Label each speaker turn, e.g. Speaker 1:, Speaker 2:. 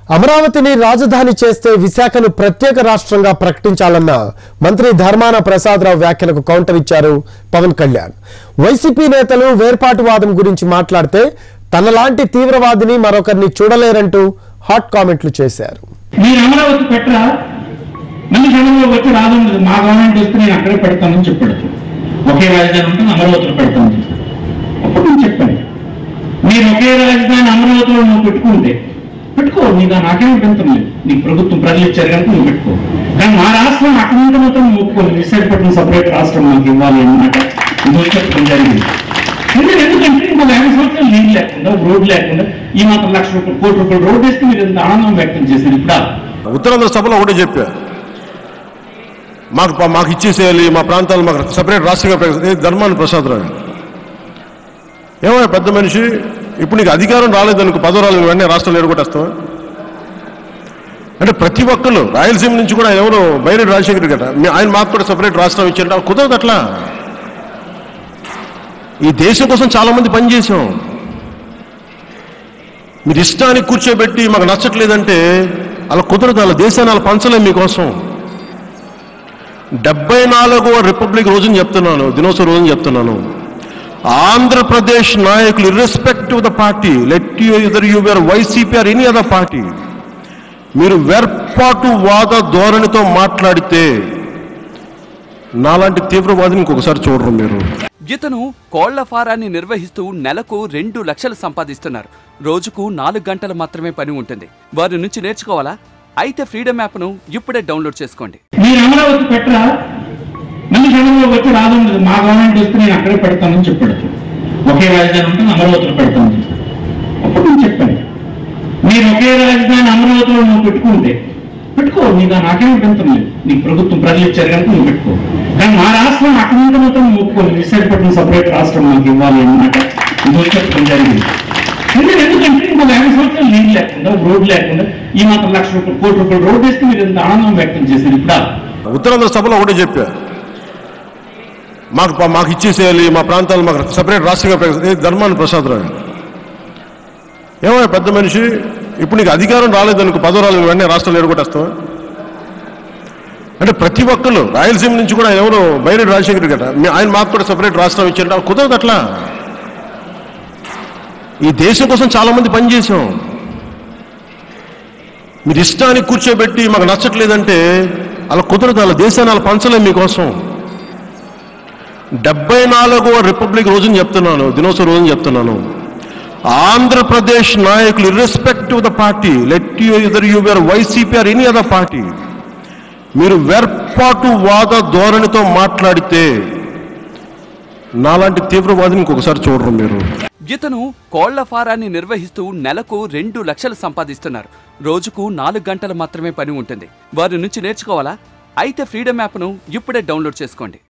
Speaker 1: అమరావతిని రాజధాని చేస్తే విశాఖను ప్రత్యేక రాష్ట్రంగా ప్రకటించాలన్న మంత్రి ధర్మాన ప్రసాదరావు వ్యాఖ్యలకు కౌంటర్ ఇచ్చారు పవన్ కళ్యాణ్ వైసీపీ నేతలు వేర్పాటువాదం గురించి మాట్లాడితే తనలాంటి తీవ్రవాదిని మరొకరిని చూడలేరంటూ హాట్ కామెంట్లు చేశారు
Speaker 2: మీరు అమరావతి పెట్టరా మళ్ళీ జనంలో వచ్చి రాదు మా గవర్నమెంట్ వస్తే నేను అక్కడే పెడతానని చెప్పాడు ఒకే రాజధాని ఉంటుంది అమరావతిలో పెడతానని అప్పుడు నేను చెప్పాను మీరు ఒకే రాజధాని అమరావతిలో నువ్వు పెట్టుకుంటే పెట్టుకో నీకు నాకేం అభ్యంతరం లేదు నీకు ప్రభుత్వం ప్రజలు ఇచ్చారు కనుక నువ్వు పెట్టుకో కానీ మా రాష్ట్రం అక్కడ నుండి మాత్రం నువ్వు ఒప్పుకోను విశాఖపట్నం సపరేట్ రాష్ట్రం మాకు ఇవ్వాలి అన్నమాట నువ్వు చెప్పడం జరిగింది ఎందుకంటే ఎందుకంటే ఇంకొక యాభై సంవత్సరాలు నీళ్ళు లేకుండా రోడ్డు లేకుండా ఈ మాత్రం లక్ష రూపాయలు కోటి రూపాయలు రోడ్డు వేస్తే మీరు ఎంత ఆనందం వ్యక్తం చేశారు ఇప్పుడు
Speaker 3: ఉత్తరాంధ్ర సభలో ఒకటే చెప్పా మాకు ప- మాకు ఇచ్చేసేయాలి మా ప్రాంతాలు మాకు సపరేట్ రాష్ట్రంగా ప్రకటి- ఏ ధర్మాన ప్రసాదరావు ఏమో పెద్ద మనిషి ఇప్పుడు నీకు అధికారం రాలేదనుకో పదవి రాలేదు వెంటనే రాష్ట్రాలు ఎడగొట్టేస్తావా అంటే ప్రతి ఒక్కరు రాయలసీమ నుంచి కూడా ఆయన ఎవరు బైరెడ్డి రాజశేఖర్ గట మీ- ఆయన మాకు కూడా సపరేట్ రాష్ట్రం ఇచ్చారంటే కుదరదు అట్లా ఈ దేశం కోసం చాలా మంది పనిచేసాం మీరు ఇష్టానికి కూర్చోబెట్టి మాకు నచ్చట్లేదంటే అలా కుదరదు అలా దేశాన్ని అలా పంచలేం మీకోసం డెబ్బై నాలుగవ రిపబ్లిక్ రోజున చెప్తున్నాను దినోత్సవ రోజున చెప్తున్నాను ఆంధ్రప్రదేశ్ నాయకులు irrespective the party let you either you were YCP or any other party మీరు వెర్పాటు వాద ధోరణితో మాట్లాడితే నాలాంటి తీవ్రవాదిని ఇంకొకసారి చూడరు మీరు
Speaker 4: ఇతను కోళ్ల ఫారాన్ని నిర్వహిస్తూ నెలకు రెండు లక్షలు సంపాదిస్తున్నారు రోజుకు నాలుగు గంటలు మాత్రమే పని ఉంటుంది వారి నుంచి నేర్చుకోవాలా అయితే ఫ్రీడమ్ యాప్ను ఇప్పుడే డౌన్లోడ్ చేసుకోండి
Speaker 2: మీరు అమరావతి పెట్టరా మళ్ళీ జనంలో వచ్చి రాదు మా గవర్నమెంట్ వస్తే నేను అక్కడే పెడతానని చెప్పాడు ఒకే రాజధాని ఉంటుంది అమరావతిలో పెడతానని అప్పుడు నేను చెప్పాను మీరు ఒకే రాజధాని అమరావతిలో నువ్వు పెట్టుకుంటే పెట్టుకో నీకు నాకేం అభ్యంతరం లేదు నీకు ప్రభుత్వం ప్రజలు ఇచ్చారు కనుక నువ్వు పెట్టుకో కానీ మా రాష్ట్రం అక్కడ నుండి మాత్రం నువ్వు ఒప్పుకోను విశాఖపట్నం సపరేట్ రాష్ట్రం మాకు ఇవ్వాలి అన్నమాట నువ్వు చెప్పడం జరిగింది ఎందుకంటే ఎందుకంటే ఇంకొక యాభై సంవత్సరాలు నీళ్ళు లేకుండా రోడ్డు లేకుండా ఈ మాత్రం లక్ష రూపాయలు కోటి రూపాయలు రోడ్డు వేస్తే మీరు ఎంత ఆనందం వ్యక్తం చేశారు ఇప్పుడు
Speaker 3: ఉత్తరాంధ్ర సభలో ఒకటే చెప్పా మాకు ప- మాకు ఇచ్చేసేయాలి మా ప్రాంతాలు మాకు సపరేట్ రాష్ట్రంగా ప్రకటి- ఏ ధర్మాన ప్రసాదరావు ఏమో పెద్ద మనిషి ఇప్పుడు నీకు అధికారం రాలేదనుకో పదవి రాలేదు వెంటనే రాష్ట్రాలు ఎడగొట్టేస్తావా అంటే ప్రతి ఒక్కరు రాయలసీమ నుంచి కూడా ఆయన ఎవరు బైరెడ్డి రాజశేఖర్ గట మీ- ఆయన మాకు కూడా సపరేట్ రాష్ట్రం ఇచ్చారంటే కుదరదు అట్లా ఈ దేశం కోసం చాలా మంది పనిచేసాం మీరు ఇష్టానికి కూర్చోబెట్టి మాకు నచ్చట్లేదంటే అలా కుదరదు అలా దేశాన్ని అలా పంచలేం మీకోసం డెబ్బై నాలుగవ రిపబ్లిక్ రోజున చెప్తున్నాను దినోత్సవ రోజున చెప్తున్నాను ఆంధ్రప్రదేశ్ నాయకులు irrespective the party let you either you were YCP or any other party మీరు వెర్పాటు వాద ధోరణితో మాట్లాడితే నాలాంటి తీవ్రవాదిని ఇంకొకసారి చూడరు మీరు
Speaker 4: ఇతను కోళ్ల ఫారాన్ని నిర్వహిస్తూ నెలకు రెండు లక్షలు సంపాదిస్తున్నారు రోజుకు నాలుగు గంటలు మాత్రమే పని ఉంటుంది వారి నుంచి నేర్చుకోవాలా అయితే ఫ్రీడమ్ యాప్ను ఇప్పుడే డౌన్లోడ్ చేసుకోండి